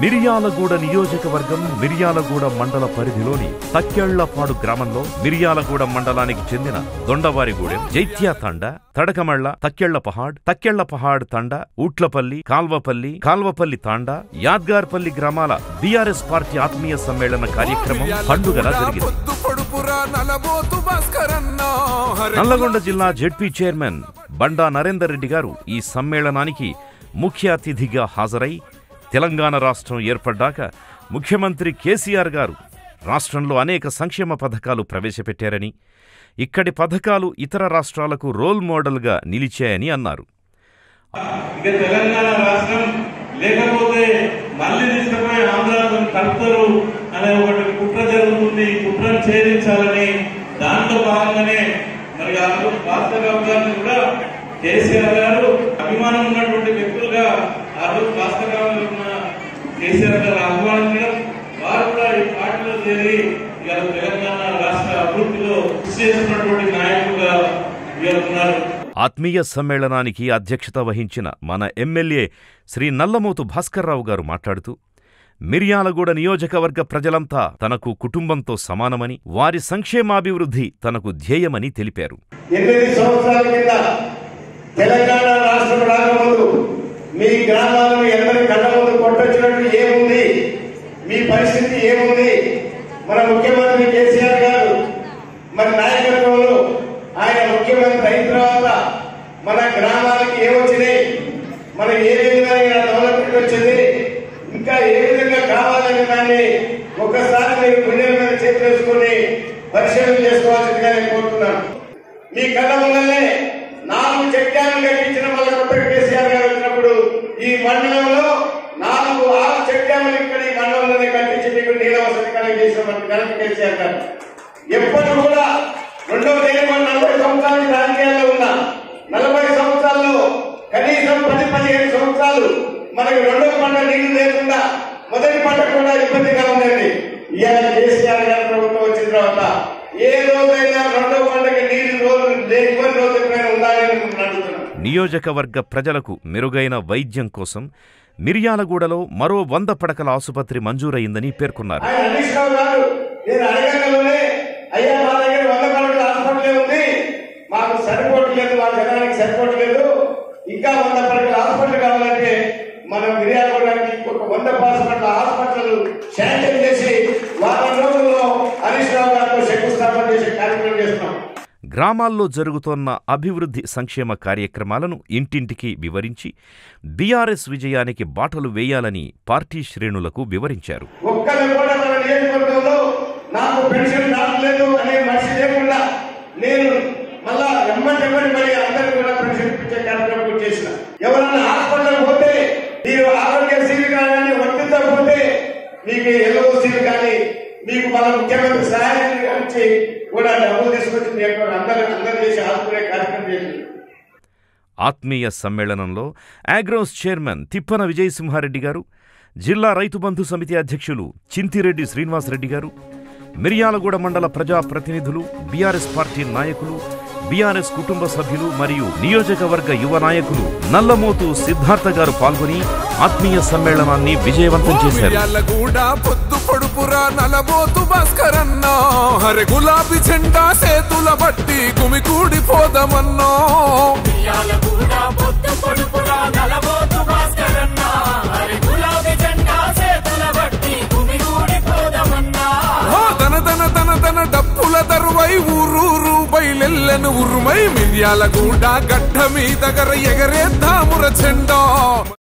మిరియాలగూడ నియోజకవర్గం మిరియాలగూడ మండల పరిధిలోని తక్కెళ్లపాడు గ్రామంలో మిరియాలగూడ మండలానికి చెందిన దొండవారిగూడెం జైత్యాతండ తడకమళ్ళ తక్కెళ్ల పహాడ్ తక్కెళ్ల పహాడ్ తండ ఊట్లపల్లి కాల్వపల్లి కాల్వపల్లి తాండ యాద్గార్పల్లి గ్రామాల బీఆర్ఎస్ పార్టీ ఆత్మీయ సమ్మేళన కార్యక్రమం పండుగలా జరిగింది పొద్దు పొడుపురా నలబోతు భాస్కరన్న హరి నల్లగొండ జిల్లా జెడ్పీ చైర్మన్ బండా నరేందర్ రెడ్డి గారు ఈ సమ్మేళనానికి ముఖ్య అతిథిగా హాజరై తెలంగాణ రాష్ట్రం ఏర్పడ్డాక ముఖ్యమంత్రి కేసీఆర్ గారు రాష్ట్రంలో అనేక సంక్షేమ పథకాలు ప్రవేశపెట్టారని ఇక్కడి పథకాలు ఇతర రాష్ట్రాలకు రోల్ మోడల్గా నిలిచాయని అన్నారు ఇక తెలంగాణ రాష్ట్రం లేకపోతే మళ్ళీ తీసుకుపోయి ఆంధ్రాతో కలుపుతారు అనే ఒకటి కుట్ర జరుగుతుంది ఈ కుట్రను ఛేదించాలని దాంట్లో భాగంగానే మరి ఆ రోజు భాస్కర్ రావు గారిని కూడా కేసీఆర్ గారు అభిమానం ఉన్నటువంటి వ్యక్తులుగా ఆ రోజు భాస్కర్ రావు గారు ఉన్న కేసీఆర్ గారు ఆహ్వానించడం వారు కూడా ఈ పార్టీలో చేరి ఇవాళ తెలంగాణ రాష్ట్ర అభివృద్ధిలో కృషి చేస్తున్నటువంటి నాయకులుగా ఇవాళ ఉన్నారు ఆత్మీయ సమ్మేళనానికి అధ్యక్షత వహించిన మన ఎమ్మెల్యే శ్రీ నల్లమోతు భాస్కర్రావు గారు మాట్లాడుతూ మిర్యాలగూడ నియోజకవర్గ ప్రజలంతా తనకు కుటుంబంతో సమానమని వారి సంక్షేమాభివృద్ధి తనకు ధ్యేయమని తెలిపారు ఎనిమిది సంవత్సరాల కింద తెలంగాణ రాష్ట్రం రాకముందు మీ గ్రామాలను ఎందరి కళ్ళ ముందు కొట్టొచ్చినట్టు ఏముంది మీ పరిస్థితి ఏముంది మన ముఖ్యమంత్రి కేసీఆర్ గారు మరి నాయకత్వంలో ఆయన ముఖ్యమంత్రి అయిన తర్వాత మన గ్రామాలకి ఏమొచ్చినాయి మన ఏ విధంగా డెవలప్మెంట్ వచ్చింది ఇంకా ఏ విధంగా కావాలని దాన్ని ఒక్కసారి మీరు గుండెల మీద చేతులు వేసుకుని పరిశీలన చేసుకోవాల్సిందిగా నేను కోరుతున్నాను మీ కళ్ళ ముందనే నాలుగు చెక్ డ్యాములు కట్టించిన మళ్ళీ కొత్త కేసీఆర్ గారు వచ్చినప్పుడు ఈ మండలంలో నాలుగు ఆరు చెక్ డ్యాములు ఇక్కడ ఈ మండలంలోనే కట్టించి మీకు నీళ్ళ వసతి కలిగి చేసిన మన ఘనత కేసీఆర్ గారు ఎప్పటి కూడా రెండవ తేదీ మన నలభై సంవత్సరాల నుంచి రాజకీయాల్లో ఉన్నా నలభై సంవత్సరాల్లో కనీసం పది పదిహేను సంవత్సరాలు మనకి రెండవ పంట నీళ్లు లేకుండా మొదటి పంట కూడా ఇబ్బందిగా ఉందండి ఇవాళ కేసీఆర్ గారి ప్రభుత్వం వచ్చిన తర్వాత ఏ రోజైనా రెండవ పంటకి నీళ్లు రోజు లేకపోయిన రోజు ఎప్పుడైనా ఉండాలని నేను అడుగుతున్నాను నియోజకవర్గ ప్రజలకు మెరుగైన వైద్యం కోసం మిర్యాలగూడలో మరో వంద పడకల ఆసుపత్రి మంజూరైందని పేర్కొన్నారు ఆయన హరీష్ రావు గారు నేను అడగంగానే అయ్యా మా దగ్గర వంద పడకల హాస్పిటల్ ఉంది మాకు సరిపోవట్లేదు మా జనానికి సరిపోవట్లేదు ఇంకా వంద పడకల హాస్పిటల్ కావాలంటే మనం మిర్యాలగూడకి ఒక వంద హాస్పిటల్ హాస్పిటల్ శాంక్షన్ చేసి వారం రోజుల్లో హరీష్ రావు గారితో శంకుస్థాపన చేసే కార్యక్రమం చేస్తున్నాం గ్రామాల్లో జరుగుతోన్న అభివృద్ధి సంక్షేమ కార్యక్రమాలను ఇంటింటికి వివరించి బీఆర్ఎస్ విజయానికి బాటలు వేయాలని పార్టీ శ్రేణులకు వివరించారు ఒక్కరు కూడా మన నియోజకవర్గంలో నాకు పెన్షన్ రావట్లేదు అనే మనిషి లేకుండా నేను మళ్ళా ఎమ్మటి ఎమ్మటి మరి అందరికి కూడా పెన్షన్ ఇప్పించే కార్యక్రమం చేసిన ఎవరన్నా హాస్పిటల్ పోతే మీరు ఆరోగ్యశ్రీ కానీ వర్తించకపోతే మీకు ఎల్ఓసీలు కానీ మీకు మన ముఖ్యమంత్రి సహాయం నుంచి కూడా డబ్బులు తీసుకొచ్చి మీ యొక్క అందరూ అందరూ చేసి ఆదుకునే కార్యక్రమం చేసింది ఆత్మీయ సమ్మేళనంలో ఆగ్రోస్ చైర్మన్ తిప్పన విజయసింహారెడ్డి గారు జిల్లా రైతు బంధు సమితి అధ్యక్షులు చింతిరెడ్డి శ్రీనివాసరెడ్డి గారు మిర్యాలగూడ మండల ప్రజా ప్రతినిధులు బీఆర్ఎస్ పార్టీ నాయకులు బీఆర్ఎస్ కుటుంబ సభ్యులు మరియు నియోజకవర్గ యువ నాయకులు నల్లమోతు సిద్ధార్థ గారు పాల్గొని ఆత్మీయ సమ్మేళనాన్ని విజయవంతం చేశారు మిర్యాలగూడ పొద్దు పొడుపురా నలబోతు భాస్కరన్న హరి గులాబీ జెండా సేతుల బట్టి గుమికూడి పోదమన్నో మిర్యాలగూడ పొద్దు పొడుపురా నలబోతు భాస్కరన్న హరి గులాబీ జెండా చేతుల బట్టి గుమిగూడి పోదమన్నా ఓ తన తన తన తన డప్పుల దరువై ఊరూరు బయలెల్లను ఉరుమై మిర్యాలగూడ గడ్డ మీద గర ఎగరేద్దాముర చెండా